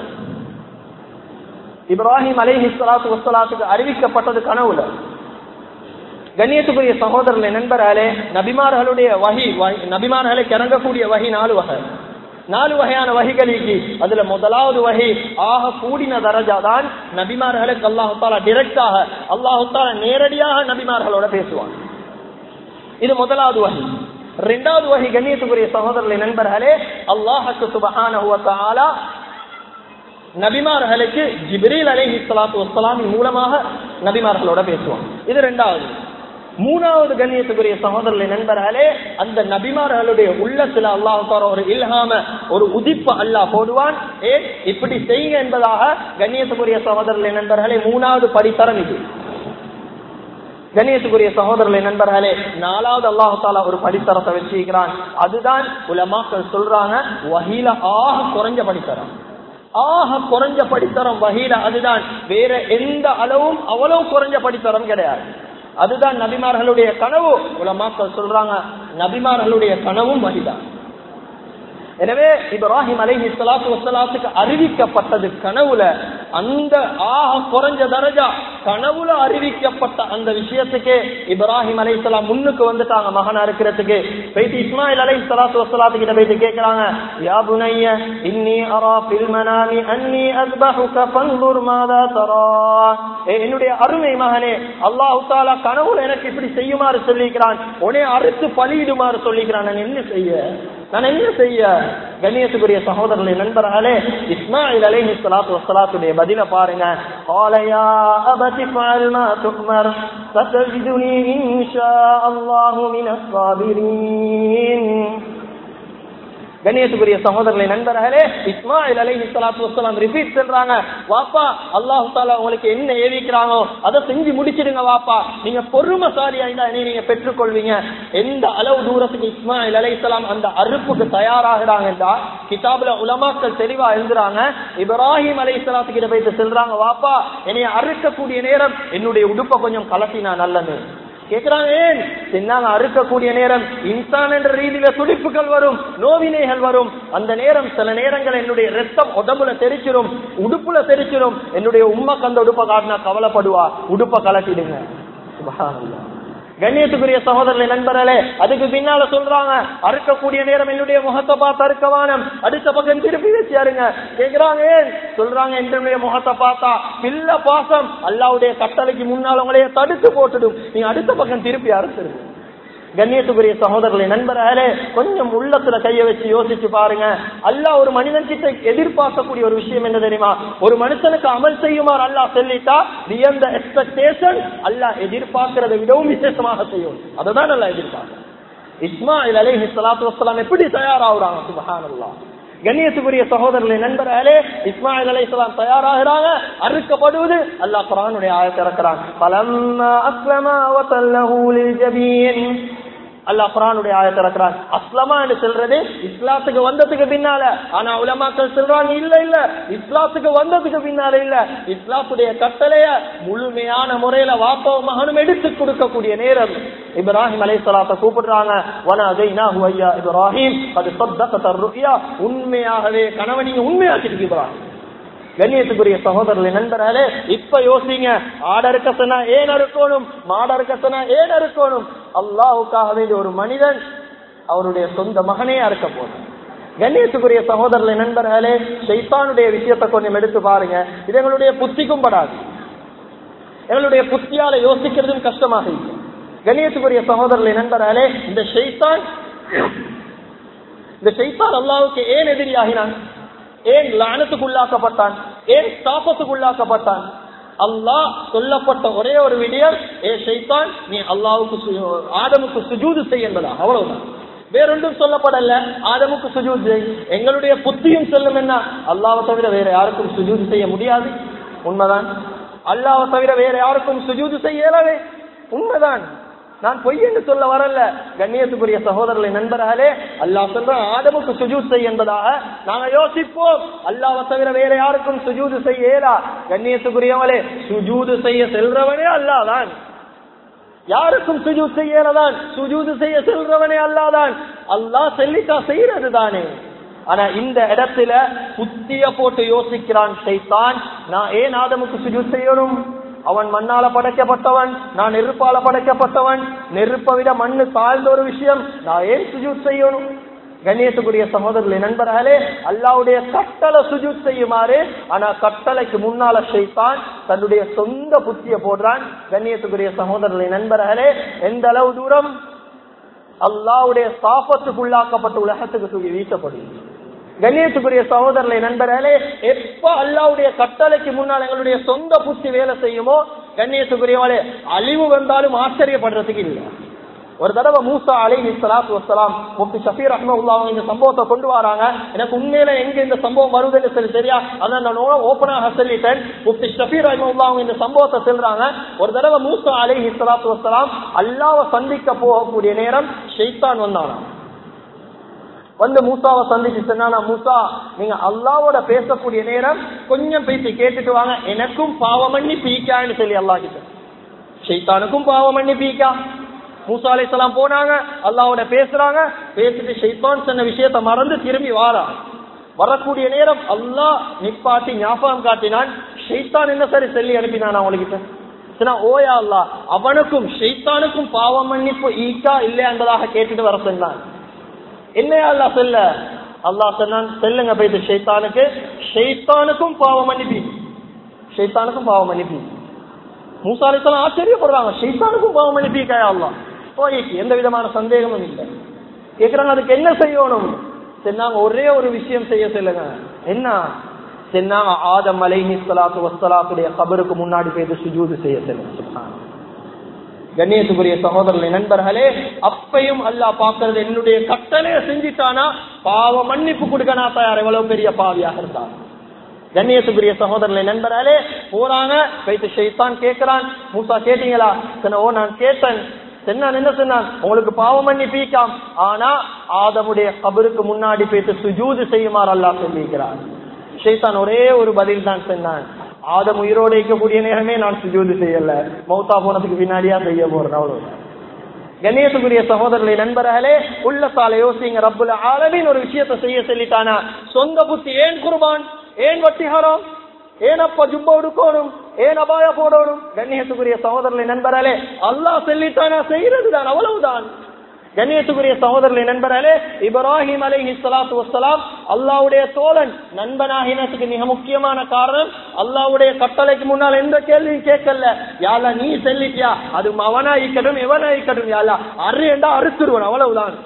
இப்ராஹிம் அலைஹி ஸலாத்து வஸ்ஸலாத்துக்கு அறிவிக்கப்பட்டது கனவுல கண்ணியத்துக்குரிய சகோதரர்களை நண்பர்களே நபிமார்களுடைய வகி நபிமார்களை கிறங்கக்கூடிய வகி நாலு வகை நாலு வகையான வகைகளுக்கு அதுல முதலாவது வகை ஆக கூடின தரஜா தான் நபிமார்களுக்கு அல்லாஹால டிரெக்டாக அல்லாஹால நேரடியாக நபிமார்களோட பேசுவான் இது முதலாவது வகை இரண்டாவது வகை கண்ணியத்துக்குரிய சகோதரர்களை நண்பர்களே அல்லாஹுக்கு சுபஹான நபிமார்களுக்கு ஜிப்ரீல் அலைஹி ஸலாத்து வஸ்ஸலாமின் மூலமாக நபிமார்களோட பேசுவான் இது இரண்டாவது மூணாவது கண்ணியத்துக்குரிய சகோதரர்களை நண்பர்களே அந்த நபிமார்களுடைய உள்ளத்துல அல்லாஹ் ஒரு இல்ஹாம ஒரு உதிப்பு அல்லாஹ் போடுவான் ஏன் இப்படி செய்யுங்க என்பதாக கண்ணியத்துக்குரிய சகோதரர்களை நண்பர்களே மூணாவது படித்தரம் இது கணேசுக்குரிய சகோதரர்களை நண்பர்களே நாலாவது அல்லாஹு தாலா ஒரு படித்தரத்தை வச்சிருக்கிறான் அதுதான் உலமாக்கள் சொல்றாங்க வகையில ஆக குறைஞ்ச படித்தரம் ஆக குறைஞ்ச படித்தரம் வகையில அதுதான் வேற எந்த அளவும் அவ்வளவு குறைஞ்ச படித்தரம் கிடையாது அதுதான் நபிமார்களுடைய கனவு உலமாக்கள் சொல்றாங்க நபிமார்களுடைய கனவும் வகிதான் எனவே இப்ராஹிம் அலைஹி ஸலாத்து வஸலாத்துக்கு அறிவிக்கப்பட்டது கனவுல அந்த ஆக குறைஞ்ச தரஜா கனவுல அறிவிக்கப்பட்ட அந்த விஷயத்துக்கு இப்ராஹிம் அலைஹிஸ்ஸலாம் முன்னுக்கு வந்துட்டாங்க மகனா இருக்கிறதுக்கு போயிட்டு இஸ்மாயில் அலைஹி ஸலாத்து வஸலாத்து கிட்ட போயிட்டு கேக்குறாங்க யா புனைய இன்னி அரா ஃபில் மனாமி அன்னி அஸ்பஹுக ஃபன்துர் மாதா தரா ஏ என்னுடைய அருமை மகனே அல்லாஹ் தஆலா கனவுல எனக்கு இப்படி செய்யுமாறு சொல்லிக்கிறான் உடனே அறுத்து பலியிடுமாறு சொல்லிக்கிறான் நான் என்ன செய்ய நான் என்ன செய்ய கண்ணியத்துக்குரிய சகோதரர்களை நண்பர்களே இஸ்மாயில் அலைஹி ஸலாத்து வஸ்ஸலாத்துடைய பதில பாருங்க قال يا أبت افعل ما تؤمر ستجدني إن شاء الله من الصابرين கண்ணியத்துக்குரிய சகோதரர்களை நண்பர்களே இஸ்மாயில் அலைஹி ஸலாத்து வஸ்ஸலாம் ரிப்பீட் சொல்றாங்க வாப்பா அல்லாஹ் தஆலா உங்களுக்கு என்ன ஏவிக்கிறானோ அதை செஞ்சு முடிச்சிடுங்க வாப்பா நீங்க பொறுமைசாலியா இருந்தா இனி நீங்க பெற்றுக்கொள்வீங்க எந்த அளவு தூரத்துக்கு இஸ்மாயில் அலைஹிஸ்ஸலாம் அந்த அறுப்புக்கு தயாராகிறாங்கன்றா கிதாபுல உலமாக்கள் தெளிவா எழுதுறாங்க இப்ராஹிம் அலைஹிஸ்ஸலாத்து கிட்ட போயிட்டு சொல்றாங்க வாப்பா என்னைய அறுக்கக்கூடிய நேரம் என்னுடைய உடுப்பை கொஞ்சம் கலட்டினா நல்லது கேட்கிறாங்க ஏன் சின்னாங்க அறுக்கக்கூடிய நேரம் இன்சான் என்ற ரீதியில துடிப்புகள் வரும் நோவினைகள் வரும் அந்த நேரம் சில நேரங்கள் என்னுடைய ரத்தம் உடம்புல தெரிச்சிரும் உடுப்புல தெரிச்சிரும் என்னுடைய உண்மைக்கு அந்த உடுப்பை காட்டினா கவலைப்படுவா உடுப்பை கலட்டிடுங்க சுபஹானல்லாஹ். கண்ணியத்துக்குரிய சகோதரர்களை நண்பர்களே அதுக்கு பின்னால சொல்றாங்க அறுக்கக்கூடிய நேரம் என்னுடைய முகத்தை பார்த்து அறுக்கவானம் அடுத்த பக்கம் திருப்பி வச்சாருங்க கேக்குறாங்க ஏன் சொல்றாங்க என்னுடைய முகத்தை பார்த்தா பில்ல பாசம் அல்லாவுடைய கட்டளைக்கு முன்னால் உங்களைய தடுத்து போட்டுடும் நீங்க அடுத்த பக்கம் திருப்பி அறுத்துருங்க கண்ணியத்துக்குரிய சகோதரர்களை நண்பர்களே கொஞ்சம் உள்ளத்துல கைய வச்சு யோசிச்சு பாருங்க அல்லாஹ் ஒரு மனிதன் கிட்ட எதிர்பார்க்கக்கூடிய ஒரு விஷயம் என்ன தெரியுமா ஒரு மனுஷனுக்கு அமல் செய்யுமாறு அல்லாஹ் சொல்லிட்டா வியந்த எக்ஸ்பெக்டேஷன் அல்லாஹ் எதிர்பார்க்கிறதை விடவும் விசேஷமாக செய்யும் அததான் நல்லா எதிர்பார்க்க இஸ்மாயில் அலைஹி ஸலாத்து வஸ்ஸலாம் எப்படி தயாராகுறாங்க சுபஹானல்லாஹ் கண்ணியத்துக்குரிய சகோதரர்களை நண்பர்களே இஸ்மாயில் அலைஹிஸ்ஸலாம் தயாராகிறாங்க அறுக்கப்படுவது அல்லாஹ் குர்ஆனுடைய ஆயத்தை இறக்குறான் பலம்மா அஸ்லமா வதல்லஹு லில்ஜபீன் அல்லாஹ் குரானுடைய ஆயத்தை இறக்குறான் அஸ்லமா என்று சொல்றது இஸ்லாத்துக்கு வந்ததுக்கு பின்னால ஆனா உலமாக்கள் சொல்றாங்க இல்ல இல்ல இஸ்லாத்துக்கு வந்ததுக்கு பின்னால இல்ல இஸ்லாத்துடைய கட்டளைய முழுமையான முறையில வாப்பவும் மகனும் எடுத்து கொடுக்கக்கூடிய நேரம் இப்ராஹிம் அலைஹிஸ்ஸலாத்தை கூப்பிடுறாங்க வனதைனாஹு ஐயா இப்ராஹிம் அது சத்தகத ருயா உண்மையாகவே கணவன் நீங்க உண்மையாக்கிட்டு இப்ராஹிம் கண்ணியத்துக்குரிய சகோதரர்களை நண்பர்களே இப்ப யோசிங்க ஆடறுக்க சொன்னா ஏன் அறுக்கணும் மாடறுக்க சொன்னா ஏன் அறுக்கணும் அல்லாஹுக்காக வேண்டிய ஒரு மனிதன் அவருடைய சொந்த மகனே அறுக்க போதும் கண்ணியத்துக்குரிய சகோதரர்களை நண்பர்களே ஷைத்தானுடைய விஷயத்தை கொஞ்சம் எடுத்து பாருங்க இது எங்களுடைய புத்திக்கும் படாது எங்களுடைய புத்தியால யோசிக்கிறதும் கஷ்டமாக இருக்கும் கண்ணியத்துக்குரிய சகோதரர்களை நண்பர்களே இந்த ஷைத்தான் இந்த ஷைத்தான் அல்லாவுக்கு ஏன் எதிரியாகினான் ஏன் லானத்துக்குள்ளாக்கப்பட்டான் ஏன் சாபத்துக்குள்ளாக்கப்பட்டான் அல்லாஹ் சொல்லப்பட்ட ஒரே ஒரு விடயம் ஏ ஷைத்தான் நீ அல்லாவுக்கு சு- ஆதமுக்கு சுஜூது செய் என்பதா அவ்வளவுதான் வேறொன்றும் சொல்லப்படல ஆதமுக்கு சுஜூது செய் எங்களுடைய புத்தியும் சொல்லும் என்ன அல்லாவை தவிர வேற யாருக்கும் சுஜூது செய்ய முடியாது உண்மைதான் அல்லாவை தவிர வேற யாருக்கும் சுஜூது செய்ய இயலாது உண்மைதான் நான் பொய் என்று சொல்ல வரல கண்ணியத்துக்குரிய சகோதரர்களை நண்பர்களே அல்லாஹ் சொல்ற ஆதமுக்கு சுஜூத் செய் என்பதாக நாங்க யோசிப்போம் அல்லாஹ்வை தவிர வேற யாருக்கும் சுஜூது செய்ய இயலா கண்ணியத்துக்குரியவங்களே சுஜூது செய்ய செல்றவனே அல்லாஹ் தான் யாருக்கும் சுஜூத் செய்யறதான் சுஜூது செய்ய செல்றவனே அல்லாதான் அல்லாஹ் சொல்லிட்டா செய்யறது தானே ஆனா இந்த இடத்துல புத்திய போட்டு யோசிக்கிறான் சைத்தான் நான் ஏன் ஆதமுக்கு சுஜூத் செய்யணும் அவன் மண்ணால படைக்கப்பட்டவன் நான் நெருப்பால படைக்கப்பட்டவன் நெருப்பை விட மண்ணு தாழ்ந்த ஒரு விஷயம் நான் ஏன் சுஜூத் செய்யணும் கண்ணியத்துக்குரிய சகோதரர்களே நண்பர்களே அல்லாவுடைய கட்டளை சுஜூத் செய்யுமாறு ஆனா கட்டளைக்கு முன்னால ஷைத்தான் தன்னுடைய சொந்த புத்திய போடுறான் கண்ணியத்துக்குரிய சகோதரர்களே நண்பர்களே எந்த அளவு தூரம் அல்லாவுடைய சாபத்துக்குள்ளாக்கப்பட்ட உலகத்துக்கு தூக்கி வீசப்படும் கண்ணியத்துக்குரிய சகோதரர்களை நண்பர்களே எப்ப அல்லாவுடைய கட்டளைக்கு முன்னால் எங்களுடைய சொந்த புத்தி வேலை செய்யுமோ கண்ணியத்துக்குரியவாளே அழிவு வந்தாலும் ஆச்சரியப்படுறதுக்கு இல்லை ஒரு தடவை மூசா அலை சலாத்து வசலாம் முப்தி ஷபீர் ரஹ்மல்லா இந்த சம்பவத்தை கொண்டு வராங்க எனக்கு உண்மையில எங்க இந்த சம்பவம் வருதுன்னு சொல்லி தெரியா அதான் நான் ஓப்பனாக சொல்லிட்டேன் முப்தி ஷபீர் ரஹ்மல்லா இந்த சம்பவத்தை சொல்றாங்க ஒரு தடவை மூசா அலை சலாத்து வசலாம் அல்லாவை சந்திக்க போகக்கூடிய நேரம் ஷெய்தான் வந்தானா வந்து மூசாவை சந்திச்சு சொன்னா மூசா நீங்க அல்லாவோட பேசக்கூடிய நேரம் கொஞ்சம் பேசி கேட்டுட்டு வாங்க எனக்கும் பாவமண்ணி பீக்கான்னு சொல்லி அல்லா கிட்ட ஷெய்தானுக்கும் பாவமண்ணி பீக்கா மூசா அலைசலாம் போனாங்க அல்லாவோட பேசுறாங்க பேசிட்டு ஷெய்தான் சொன்ன விஷயத்த மறந்து திரும்பி வாரா வரக்கூடிய நேரம் அல்லாஹ் நிப்பாட்டி ஞாபகம் காட்டினான் ஷெய்தான் என்ன சரி சொல்லி அனுப்பினான் அவங்ககிட்ட ஓயா அல்லா அவனுக்கும் ஷெய்தானுக்கும் பாவம் மன்னிப்பு ஈக்கா இல்லை என்பதாக கேட்டுட்டு வர சொன்னான் என்னையா அல்லா செல்ல அல்லா சொன்னான் செல்லுங்க போயிட்டு ஷெய்தானுக்கு ஷெய்தானுக்கும் பாவம் மன்னிப்பி ஷெய்தானுக்கும் பாவம் மன்னிப்பி மூசா அலிசலாம் ஆச்சரியப்படுறாங்க ஷெய்தானுக்கும் பாவம் மன்னிப்பிக்காயா அல்லா போயிக்கு எந்த விதமான சந்தேகமும் இல்லை கேக்குறாங்க அதுக்கு என்ன செய்யணும் சொன்னாங்க ஒரே ஒரு விஷயம் செய்ய சொல்லுங்க என்ன சொன்னாங்க ஆதம் அலைஹி சலாத்து வசலாத்துடைய கபருக்கு முன்னாடி போய் சுஜூது செய்ய சொல்லுங்க கண்ணியத்துக்குரிய சகோதரர்களை நண்பர்களே அப்பையும் அல்லா பாக்குறது என்னுடைய கட்டளைய செஞ்சிட்டானா பாவ மன்னிப்பு கொடுக்க நான் தயார் எவ்வளவு பெரிய பாவியாக இருந்தான் கண்ணியத்துக்குரிய சகோதரர்களை நண்பர்களே போறாங்க வைத்து ஷெய்தான் கேட்கிறான் மூசா கேட்டீங்களா ஓ நான் கேட்டேன் சொன்னான் என்ன சொன்னான் உங்களுக்கு பாவம் பண்ணி பீக்காம் ஆனா ஆதமுடைய கபருக்கு முன்னாடி போயிட்டு சுஜூது செய்யுமாறு அல்லா சொல்லியிருக்கிறான் ஷெய்தான் ஒரே ஒரு பதில் தான் சொன்னான் ஆதம் உயிரோடு இருக்கக்கூடிய நேரமே நான் சுஜூது செய்யல மௌத்தா போனதுக்கு பின்னாடியா செய்ய போறேன் அவ்வளவு கணேசகுரிய சகோதரர்களை நண்பர்களே உள்ளத்தால யோசிங்க ரப்புல ஆலமின் ஒரு விஷயத்த செய்ய சொல்லிட்டானா சொந்த புத்தி ஏன் குருபான் ஏன் வட்டிஹாரம் ஏன் அப்ப ஜும்ப உடுக்கணும் ஏன் அபாய போடணும் கண்ணியத்துக்குரிய சகோதரர்களை நண்பர்களே அல்லாஹ் சொல்லிட்டானா செய்யறது தான் அவ்வளவுதான் கண்ணியத்துக்குரிய சகோதரர்களை நண்பர்களே இப்ராஹிம் அலை சலாத்து வசலாம் அல்லாவுடைய தோழன் நண்பனாகினத்துக்கு மிக முக்கியமான காரணம் அல்லாவுடைய கட்டளைக்கு முன்னால் எந்த கேள்வியும் கேட்கல யாரா நீ செல்லிட்டியா அது அவனாயிக்கட்டும் எவனாயிக்கட்டும் யாரா அருண்டா அறுத்துருவன் அவ்வளவுதான்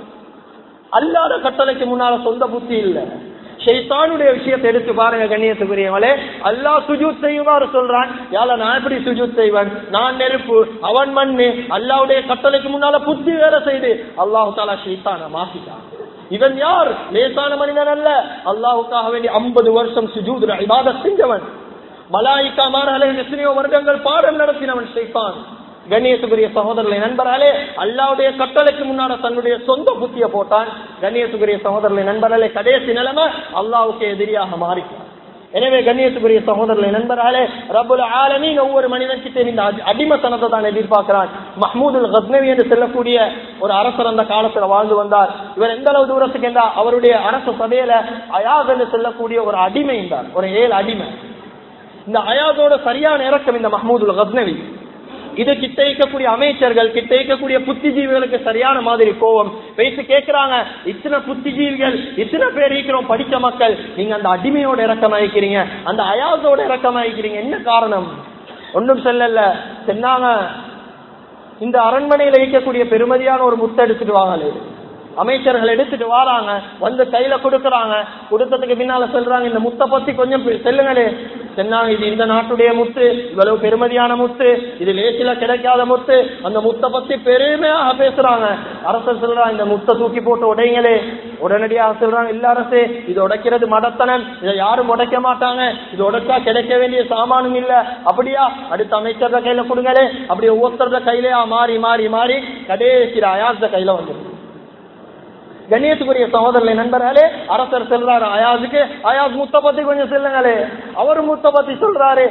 அல்லாத கட்டளைக்கு முன்னால சொந்த புத்தி இல்லை ஷெய்தானுடைய விஷயத்தை எடுத்து பாருங்க கண்ணியத்துக்குரியவளே அல்லா சுஜூத் செய்யுமாறு சொல்றான் யால நான் எப்படி சுஜூத் செய்வன் நான் நெருப்பு அவன் மண்ணு அல்லாவுடைய கட்டளைக்கு முன்னால புத்தி வேலை செய்து அல்லாஹு தாலா ஷெய்தான மாசிட்டான் இவன் யார் லேசான மனிதன் அல்ல அல்லாஹுக்காக வேண்டி ஐம்பது வருஷம் சுஜூத் இபாத செஞ்சவன் மலாய்க்கா மாறலை எத்தனையோ வருடங்கள் பாடம் நடத்தினவன் ஷெய்தான் கண்ணியத்துக்குரிய சகோதரர்களை நண்பராலே அல்லாவுடைய கட்டளைக்கு முன்னால தன்னுடைய சொந்த புத்திய போட்டான் கண்ணியத்துக்குரிய சகோதரர்களை நண்பராலே கடைசி நிலைமை அல்லாவுக்கு எதிரியாக மாறிட்டான் எனவே கண்ணியத்துக்குரிய சகோதரர்களை நண்பராலே ரபுல் ஆலமீன் ஒவ்வொரு மனிதன் கிட்ட இந்த அடிமத்தனத்தை தான் எதிர்பார்க்கிறான் மஹமூதுல் கத்னவி என்று செல்லக்கூடிய ஒரு அரசர் அந்த காலத்துல வாழ்ந்து வந்தார் இவர் எந்த அளவு தூரத்துக்கு என்றா அவருடைய அரசு சபையில அயாஸ் என்று செல்லக்கூடிய ஒரு அடிமை இருந்தார் ஒரு ஏழு அடிமை இந்த அயாதோட சரியான இறக்கம் இந்த மஹமூதுல் கத்னவி இது கிட்ட இருக்கக்கூடிய அமைச்சர்கள் கிட்ட இருக்கக்கூடிய புத்திஜீவிகளுக்கு சரியான மாதிரி கோவம் பேசி கேட்கிறாங்க இத்தனை புத்திஜீவிகள் இத்தனை பேர் இருக்கிறோம் படிச்ச மக்கள் நீங்க அந்த அடிமையோட இறக்கமாயிக்கிறீங்க அந்த அயாசோட இறக்கமாயிக்கிறீங்க என்ன காரணம் ஒன்றும் சொல்லல சொன்னாங்க இந்த அரண்மனையில இருக்கக்கூடிய பெருமதியான ஒரு முத்தை எடுத்துட்டு வாங்கலே அமைச்சர்கள் எடுத்துட்டு வராங்க வந்து கையில கொடுக்கறாங்க கொடுத்ததுக்கு பின்னால சொல்றாங்க இந்த முத்தை பத்தி கொஞ்சம் செல்லுங்களே சொன்னாங்க இது இந்த நாட்டுடைய முத்து இவ்வளவு பெருமதியான முத்து இது லேசில கிடைக்காத முத்து அந்த முத்தை பத்தி பெருமையாக பேசுறாங்க அரசர் சொல்றாங்க இந்த முத்தை தூக்கி போட்டு உடைங்களே உடனடியாக சொல்றாங்க இல்ல அரசு இது உடைக்கிறது மடத்தனம் இதை யாரும் உடைக்க மாட்டாங்க இது உடைச்சா கிடைக்க வேண்டிய சாமானும் இல்ல அப்படியா அடுத்த அமைச்சர் கையில கொடுங்களே அப்படி ஒவ்வொருத்தர கையிலயா மாறி மாறி மாறி கடைசி அயாச கையில வந்துருக்கு கண்ணியத்துக்குரிய சகோதரர்களை நண்பர்களே அரசர் செல்றாரு அயாஸுக்கு அயாஸ் முத்த பத்தி கொஞ்சம் சொல்லுங்களே அவரு முத்த பத்தி சொல்றாரு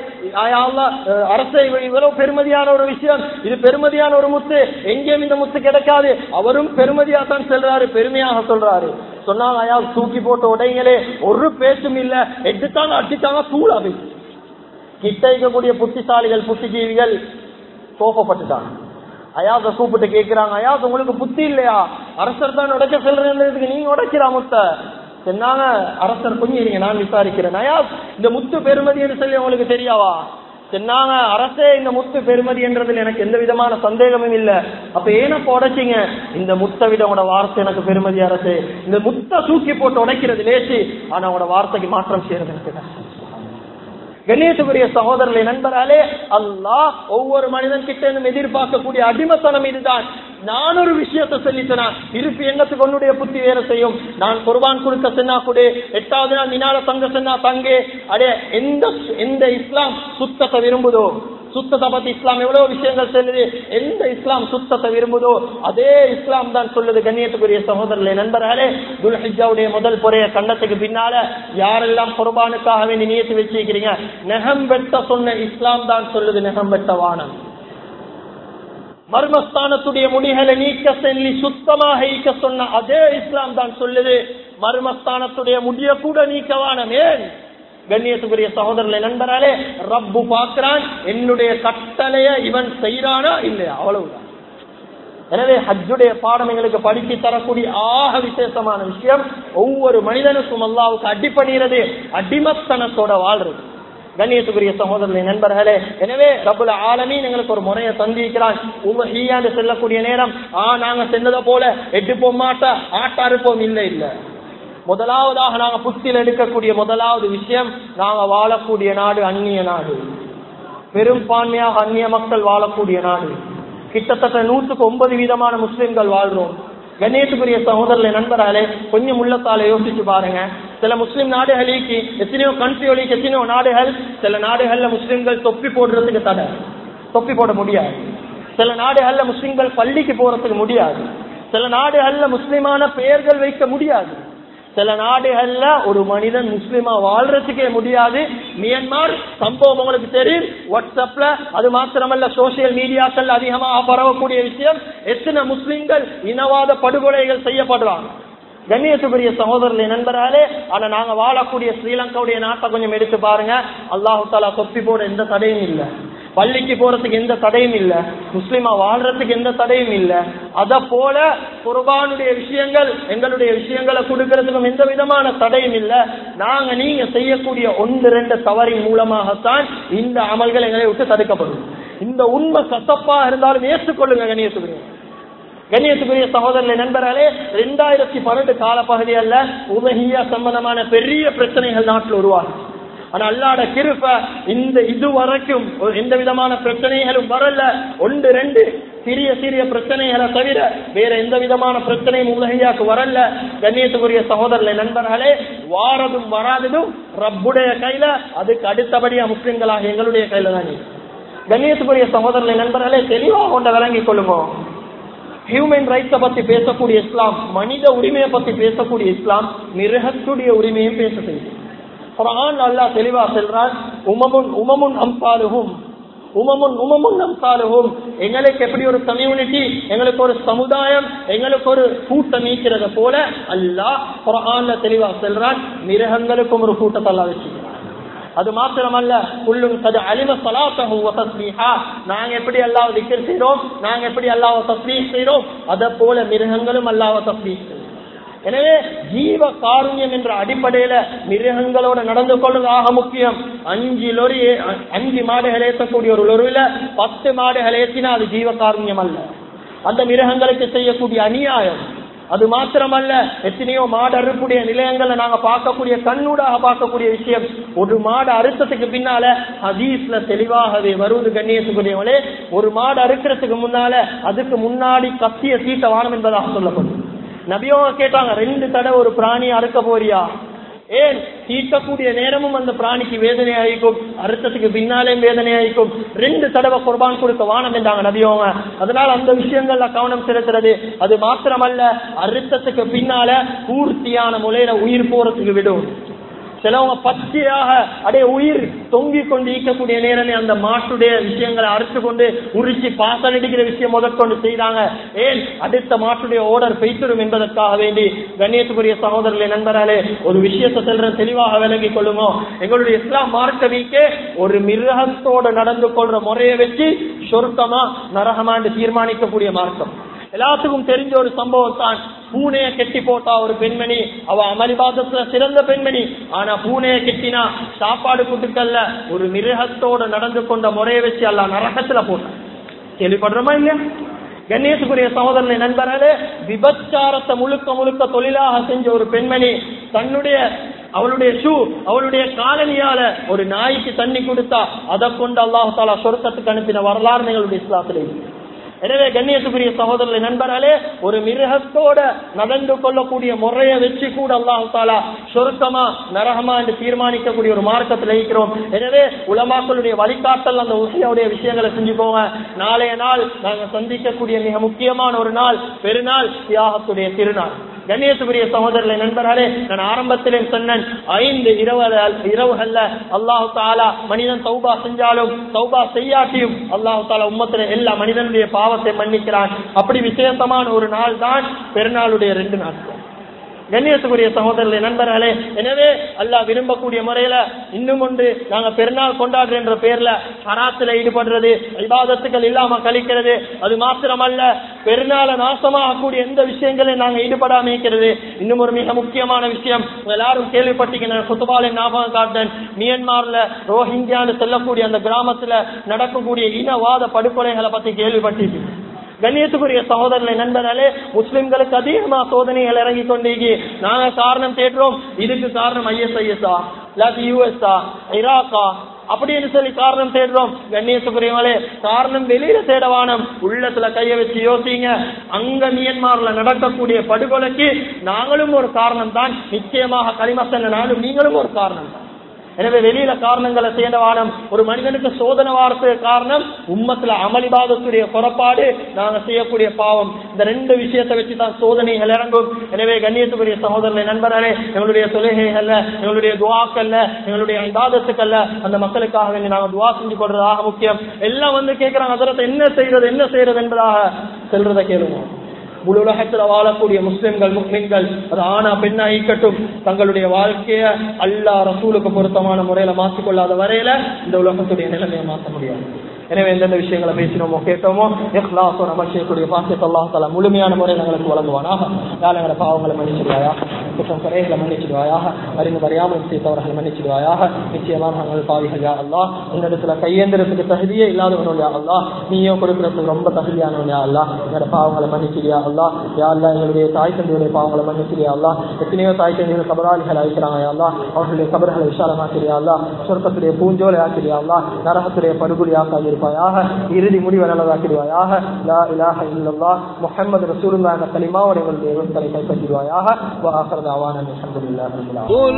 அரசை இவ்வளவு பெருமதியான ஒரு விஷயம் இது பெருமதியான ஒரு முத்து எங்கேயும் இந்த முத்து கிடைக்காது அவரும் பெருமதியா தான் செல்றாரு பெருமையாக சொல்றாரு சொன்னாங்க அயாஸ் தூக்கி போட்ட உடைங்களே ஒரு பேச்சும் இல்ல எடுத்தாங்க அடிச்சாங்க தூளா போயிடுச்சு கிட்ட இருக்கக்கூடிய புத்திசாலிகள் புத்திஜீவிகள் கோபப்பட்டுட்டாங்க அயாச கூப்பிட்டு கேக்குறாங்க அயாஸ் உங்களுக்கு புத்தி இல்லையா அரசர் தான் உடைக்க செல்றதுக்கு நீங்க உடைக்கிறா முத்த சொன்னாங்க அரசர் கொஞ்சம் இருங்க நான் விசாரிக்கிறேன் அயாஸ் இந்த முத்து பெருமதி என்று சொல்லி உங்களுக்கு தெரியாவா சொன்னாங்க அரசே இந்த முத்து பெருமதி என்றதில் எனக்கு எந்த விதமான சந்தேகமும் இல்ல அப்ப ஏனப்ப உடைச்சிங்க இந்த முத்தை விட உங்களோட வார்த்தை எனக்கு பெருமதி அரசே இந்த முத்தை தூக்கி போட்டு உடைக்கிறது லேசி ஆனா உங்களோட வார்த்தைக்கு மாற்றம் செய்யறது எனக்கு கஷ்டம் கணேசபுரிய சகோதரர்களை நண்பராலே அல்லாஹ் ஒவ்வொரு மனிதன் கிட்ட இருந்தும் எதிர்பார்க்கக்கூடிய அடிமத்தனம் இதுதான் நான் ஒரு விஷயத்தை சொல்லிட்டேனா இருப்பு எண்ணத்துக்கு உன்னுடைய புத்தி வேற செய்யும் நான் குர்பான் கொடுக்க சொன்னா கூட எட்டாவது நாள் மினால தங்க சொன்னா தங்கே அடே எந்த எந்த இஸ்லாம் சுத்தத்தை விரும்புதோ சுத்தத்தை பத்தி இஸ்லாம் எவ்வளவு விஷயங்கள் சொல்லுது எந்த இஸ்லாம் சுத்தத்தை விரும்புதோ அதே இஸ்லாம் தான் சொல்லுது கண்ணியத்துக்குரிய சகோதரர்களே நண்பர்களே துல்ஹிஜாவுடைய முதல் பொறைய கண்ணத்துக்கு பின்னால யாரெல்லாம் குர்பானுக்காக வேண்டி நியத்து வச்சிருக்கிறீங்க நெகம் வெட்ட சொன்ன இஸ்லாம் தான் சொல்லுது நெகம் வெட்ட வானம் மர்மஸ்தானத்துடைய முடிகளை நீக்க சொல்லி சுத்தமாக ஈக்க சொன்ன அதே இஸ்லாம் தான் சொல்லுது மர்மஸ்தானத்துடைய முடிய கூட நீக்கவானம் ஏன் கண்ணியத்துக்குரிய சகோதரர்களை நண்பராலே ரப்பு பார்க்கிறான் என்னுடைய கட்டளைய இவன் செய்யறானா இல்லையா அவ்வளவுதான் எனவே ஹஜ்ஜுடைய பாடம் எங்களுக்கு படித்து தரக்கூடிய ஆக விசேஷமான விஷயம் ஒவ்வொரு மனிதனுக்கும் அல்லாவுக்கு அடிப்பணிகிறது அடிமத்தனத்தோட வாழ்றது கண்ணியத்துக்குரிய சகோதரர்களை நண்பர்களே எனவே ரபுல ஆலமீன் எங்களுக்கு ஒரு முறையை தந்திருக்கிறான் உமஹியாண்டு செல்லக்கூடிய நேரம் ஆ நாங்க சென்னதை போல எட்டு போக மாட்டா ஆட்டா இருப்போம் இல்லை இல்லை முதலாவதாக நாங்க புத்தியில் எடுக்கக்கூடிய முதலாவது விஷயம் நாங்க வாழக்கூடிய நாடு அந்நிய நாடு பெரும்பான்மையாக அந்நிய மக்கள் வாழக்கூடிய நாடு கிட்டத்தட்ட நூற்றுக்கு ஒன்பது வீதமான முஸ்லிம்கள் வாழ்றோம் கணேசுக்குரிய சகோதரர்களை நண்பராலே கொஞ்சம் உள்ளத்தால யோசிச்சு பாருங்க சில முஸ்லிம் நாடுகளுக்கு எத்தனையோ கண்ட்ரிகளுக்கு எத்தனையோ நாடுகள் சில நாடுகள்ல முஸ்லிம்கள் தொப்பி போடுறதுக்கு தடை தொப்பி போட முடியாது சில நாடுகள்ல முஸ்லிம்கள் பள்ளிக்கு போறதுக்கு முடியாது சில நாடுகள்ல முஸ்லிமான பெயர்கள் வைக்க முடியாது சில நாடுகள்ல ஒரு மனிதன் முஸ்லிமா வாழ்றதுக்கே முடியாது மியன்மார் சம்பவம் உங்களுக்கு தெரியும் வாட்ஸ்அப்ல அது மாத்திரமல்ல சோசியல் மீடியாக்கள் அதிகமாக பரவக்கூடிய விஷயம் எத்தனை முஸ்லிம்கள் இனவாத படுகொலைகள் செய்யப்படுறாங்க கண்ணியத்துக்குரிய சகோதரர்களை நண்பராலே ஆனா நாங்க வாழக்கூடிய ஸ்ரீலங்காவுடைய நாட்டை கொஞ்சம் எடுத்து பாருங்க அல்லாஹு தாலா கொப்பி போட எந்த தடையும் இல்லை பள்ளிக்கு போறதுக்கு எந்த தடையும் இல்ல முஸ்லிமா வாழ்றதுக்கு எந்த தடையும் இல்ல அத போல குர்பானுடைய விஷயங்கள் எங்களுடைய விஷயங்களை கொடுக்கறதுக்கும் எந்த விதமான தடையும் இல்ல நாங்க நீங்க செய்யக்கூடிய ஒன்று ரெண்டு தவறின் மூலமாகத்தான் இந்த அமல்கள் எங்களை விட்டு தடுக்கப்படும் இந்த உண்மை கசப்பா இருந்தாலும் ஏற்றுக்கொள்ளுங்க கணேசுக்குரிய கண்ணியத்துக்குரிய சகோதரர்களை நண்பர்களே ரெண்டாயிரத்தி பன்னெண்டு காலப்பகுதியில் உதகியா சம்பந்தமான பெரிய பிரச்சனைகள் நாட்டில் உருவாகும் ஆனா அல்லாட கிருப்ப இந்த இது வரைக்கும் ஒரு எந்த விதமான பிரச்சனைகளும் வரல ஒன்று ரெண்டு சிறிய சிறிய பிரச்சனைகளை தவிர வேற எந்த விதமான பிரச்சனையும் உலகையாக்கு வரல கண்ணியத்துக்குரிய சகோதரர்களை நண்பர்களே வாரதும் வராததும் ரப்புடைய கையில அதுக்கு அடுத்தபடியா முஸ்லிம்களாக எங்களுடைய கையில தான் கண்ணியத்துக்குரிய சகோதரர்களை நண்பர்களே தெளிவாக கொண்ட விளங்கிக் கொள்ளுமோ ஹியூமன் ரைட்ஸை பத்தி பேசக்கூடிய இஸ்லாம் மனித உரிமையை பத்தி பேசக்கூடிய இஸ்லாம் மிருகத்துடைய உரிமையும் பேச செய்யுது குரான் அல்லாஹ் தெளிவா செல்றான் உமமுன் உமமுன் அம்சாலுகும் உமமுன் உமமுன் அம்சாலுகும் எங்களுக்கு எப்படி ஒரு கம்யூனிட்டி எங்களுக்கு ஒரு சமுதாயம் எங்களுக்கு ஒரு கூட்டம் நீக்கிறத போல அல்லாஹ் குரான்ல தெளிவா செல்றான் மிருகங்களுக்கும் ஒரு கூட்டத்தை அல்லாஹ் வச்சுக்கிறான் அது மாத்திரமல்ல உள்ளும் கது அலிம சலாத்தஹு வ தஸ்பீஹா நாங்க எப்படி அல்லாஹ் திக்ர் செய்றோம் நாங்க எப்படி அல்லாஹ் தஸ்பீஹ் செய்றோம் அத போல மிருகங்களும் அல்லாஹ் தஸ்பீஹ் செய்றோம் எனவே ஜீவ காருண்யம் என்ற அடிப்படையில மிருகங்களோட நடந்து கொள்வது ஆக முக்கியம் அஞ்சு லொரி அஞ்சு மாடுகள் ஏற்றக்கூடிய ஒரு லொரியில பத்து மாடுகள் ஏற்றினா அது ஜீவ காருண்யம் அல்ல அந்த மிருகங்களுக்கு செய்யக்கூடிய அநியாயம் அது மாத்திரமல்ல எத்தனையோ மாடு அறுப்புடைய நிலையங்களை நாங்க பார்க்கக்கூடிய கண்ணூடாக பார்க்கக்கூடிய விஷயம் ஒரு மாடு அறுத்ததுக்கு பின்னால ஹதீஸ்ல தெளிவாகவே வருவது கண்ணியத்துக்குரியவங்களே ஒரு மாடு அறுக்கிறதுக்கு முன்னால அதுக்கு முன்னாடி கத்திய சீட்ட வானம் என்பதாக சொல்லப்படும் நபியோங்க கேட்டாங்க ரெண்டு தடவை ஒரு பிராணி அறுக்க போறியா ஏன் தீட்டக்கூடிய நேரமும் அந்த பிராணிக்கு வேதனை ஆயிக்கும் அறுத்தத்துக்கு பின்னாலே வேதனை ஆயிக்கும் ரெண்டு தடவை குர்பான் கொடுக்க வானம் என்றாங்க நபியோங்க அதனால அந்த விஷயங்கள்ல கவனம் செலுத்துறது அது மாத்திரமல்ல அறுத்தத்துக்கு பின்னால பூர்த்தியான முறையில உயிர் போறதுக்கு விடும் சிலவங்க பச்சையாக அடைய உயிர் தொங்கிக் கொண்டு ஈக்கக்கூடிய நேரமே அந்த மாட்டுடைய விஷயங்களை அறுத்து கொண்டு உரிச்சு பாசல் அடிக்கிற விஷயம் முதற்கொண்டு செய்தாங்க ஏன் அடுத்த மாட்டுடைய ஓடர் பெய்த்திடும் என்பதற்காக வேண்டி கண்ணியத்துக்குரிய சகோதரர்களை நண்பராலே ஒரு விஷயத்தை செல்ற தெளிவாக விளங்கிக் கொள்ளுமோ எங்களுடைய இஸ்லாம் மார்க்கவிக்கே ஒரு மிருகத்தோடு நடந்து கொள்ற முறையை வச்சு சொருக்கமா நரகமாண்டு தீர்மானிக்கக்கூடிய மார்க்கம் எல்லாத்துக்கும் தெரிஞ்ச ஒரு சம்பவம் தான் பூனைய கெட்டி போட்டா ஒரு பெண்மணி அவ அமளிபாதத்துல சிறந்த பெண்மணி ஆனா பூனைய கெட்டினா சாப்பாடு குட்டுக்கல்ல ஒரு மிருகத்தோட நடந்து கொண்ட முறையை வச்சு அல்ல நரகத்துல போட்டான் கேள்விப்படுறோமா இல்லையா கணேசுக்குரிய சகோதரனை நண்பர்களே விபச்சாரத்தை முழுக்க முழுக்க தொழிலாக செஞ்ச ஒரு பெண்மணி தன்னுடைய அவளுடைய ஷூ அவளுடைய காலனியால ஒரு நாய்க்கு தண்ணி கொடுத்தா அதை கொண்டு அல்லாஹு தாலா சொர்க்கத்துக்கு அனுப்பின வரலாறு எங்களுடைய இஸ்லாத்திலே இருக்கு. எனவே கண்ணியத்துக்குரிய சகோதரர்களை நண்பர்களே ஒரு மிருகத்தோட நடந்து கொள்ளக்கூடிய முறையை வச்சு கூட அல்லாஹு தாலா சொருக்கமா நரகமா என்று தீர்மானிக்கக்கூடிய ஒரு மார்க்கத்தில் இருக்கிறோம் எனவே உலமாக்களுடைய வழிகாட்டல் அந்த உசையுடைய விஷயங்களை செஞ்சுக்கோங்க நாளைய நாள் நாங்கள் சந்திக்கக்கூடிய மிக முக்கியமான ஒரு நாள் பெருநாள் தியாகத்துடைய திருநாள் கண்ணியத்துக்குரிய சகோதரர்களை நண்பர்களே நான் ஆரம்பத்திலே சொன்னேன் ஐந்து இரவு இரவுகள்ல அல்லாஹு தாலா மனிதன் சௌபா செஞ்சாலும் சௌபா செய்யாட்டியும் அல்லாஹு தாலா உம்மத்துல எல்லா மனிதனுடைய பாவத்தை மன்னிக்கிறான் அப்படி விசேஷமான ஒரு நாள் தான் பெருநாளுடைய ரெண்டு நாட்கள் கண்ணியத்துக்குரிய சகோதரர்களே நண்பர்களே எனவே அல்லாஹ் விரும்பக்கூடிய முறையில இன்னும் ஒன்று நாங்க பெருநாள் கொண்டாடுற பேர்ல ஹராத்துல ஈடுபடுறது விவாதத்துக்கள் இல்லாம கழிக்கிறது அது மாத்திரமல்ல பெருநாளை நாசமாகக்கூடிய எந்த விஷயங்களையும் நாங்க ஈடுபடாம இருக்கிறது இன்னும் ஒரு மிக முக்கியமான விஷயம் எல்லாரும் கேள்விப்பட்டீங்க குத்துபாலை ஞாபகம் காட்டேன் மியன்மார்ல ரோஹிங்கியான்னு சொல்லக்கூடிய அந்த கிராமத்துல நடக்கக்கூடிய இனவாத படுகொலைகளை பத்தி கேள்விப்பட்டீங்க கண்ணியத்துக்குரிய சகோதரர்களை நண்பர்களே முஸ்லிம்களுக்கு அதிகமா சோதனைகள் இறங்கி கொண்டீங்க நாங்க காரணம் தேடுறோம் இதுக்கு காரணம் ஐஎஸ்ஐஎஸ்ஆ இல்லாட்டி யூஎஸ்ஆ இராக்கா அப்படின்னு சொல்லி காரணம் தேடுறோம் கண்ணியத்துக்குரியவங்களே காரணம் வெளியில தேடவானம் உள்ளத்துல கைய வச்சு யோசிங்க அங்க மியன்மார்ல நடக்கக்கூடிய படுகொலைக்கு நாங்களும் ஒரு காரணம் தான் நிச்சயமாக களிமசன் நாளும் நீங்களும் ஒரு காரணம் தான் எனவே வெளியில காரணங்களை சேர்ந்தவானம் ஒரு மனிதனுக்கு சோதனை வார்த்தை காரணம் உம்மத்துல அமளிபாதத்துடைய புறப்பாடு நாங்க செய்யக்கூடிய பாவம் இந்த ரெண்டு விஷயத்தை வச்சு தான் சோதனைகள் இறங்கும் எனவே கண்ணியத்துக்குரிய சகோதரர்களை நண்பர்களே எங்களுடைய தொழுகைகள்ல எங்களுடைய துவாக்கல்ல எங்களுடைய இபாதத்துக்கல்ல அந்த மக்களுக்காக வேண்டி நாங்க துவா செஞ்சு கொள்றதாக முக்கியம் எல்லாம் வந்து கேட்கிறாங்க அதரத்தை என்ன செய்யறது என்ன செய்யறது என்பதாக செல்றதை கேளுங்க முழு உலகத்துல வாழக்கூடிய முஸ்லிம்கள் முஸ்லிம்கள் அது ஆனா பெண்ணா ஈக்கட்டும் தங்களுடைய வாழ்க்கைய அல்லா ரசூலுக்கு பொருத்தமான முறையில மாற்றிக்கொள்ளாத வரையில இந்த உலகத்துடைய நிலைமையை மாற்ற முடியாது எனவே எந்தெந்த விஷயங்களை பேசினோமோ கேட்டோமோ இஹ்லாஸோ நம்ம செய்யக்கூடிய பாக்கியத்தை அல்லாஹ் தலா முழுமையான முறையில் எங்களுக்கு வழங்குவானாக யார் எங்களை பாவங்களை மன்னிச்சிடுவாயா குற்றம் குறைகளை மன்னிச்சிடுவாயாக அறிந்து அறியாமல் செய்தவர்களை மன்னிச்சிடுவாயாக நிச்சயமாக நாங்கள் பாவிகள் யா அல்லா என்னிடத்துல கையேந்திரத்துக்கு தகுதியே இல்லாதவனும் யா அல்லா நீயும் கொடுக்கறதுக்கு ரொம்ப தகுதியானவன் யா அல்லா எங்களோட பாவங்களை மன்னிச்சிடியா அல்லா யா அல்லா எங்களுடைய தாய் தந்தையுடைய பாவங்களை மன்னிச்சிடியா அல்லா எத்தனையோ தாய் தந்தைகள் கபராளிகள் அழைக்கிறாங்க யா அல்லா அவர்களுடைய கபர்களை விசாலமாக்கிறியா அல்லா சொர்க்கத்துடைய பூஞ்சோலை ஆக்கிறியா அல்லா நரகத்துடைய படுகொலி ஆக்காதிருப்பாயாக இறுதி முடிவை நல்லதாக்கிடுவாயாக லா இலாஹ இல்லல்லா முஹம்மது ரசூலுல்லாஹ் என்ற கலிமாவோட எங்களுடைய எழுத்தலை கைப்பற்றிடுவாயாக وآخر دعوانا الحمد لله رب العالمين قل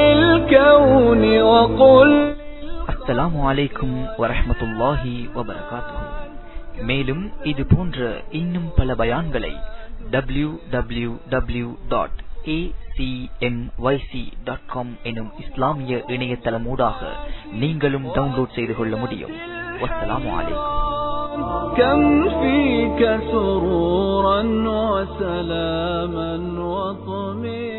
للكون وقل அஸ்ஸலாமு அலைக்கும் வரஹ்மத்துல்லாஹி வபரகாத்துஹு மேலும் இது போன்ற இன்னும் பல பயான்களை W W W dot dot com எனும் இஸ்லாமிய இணையதளமூடாக நீங்களும் டவுன்லோட் செய்து கொள்ள முடியும் வஸ்ஸலாமு அலைக்கும் كم فيك سرورا وسلاما وطمئنا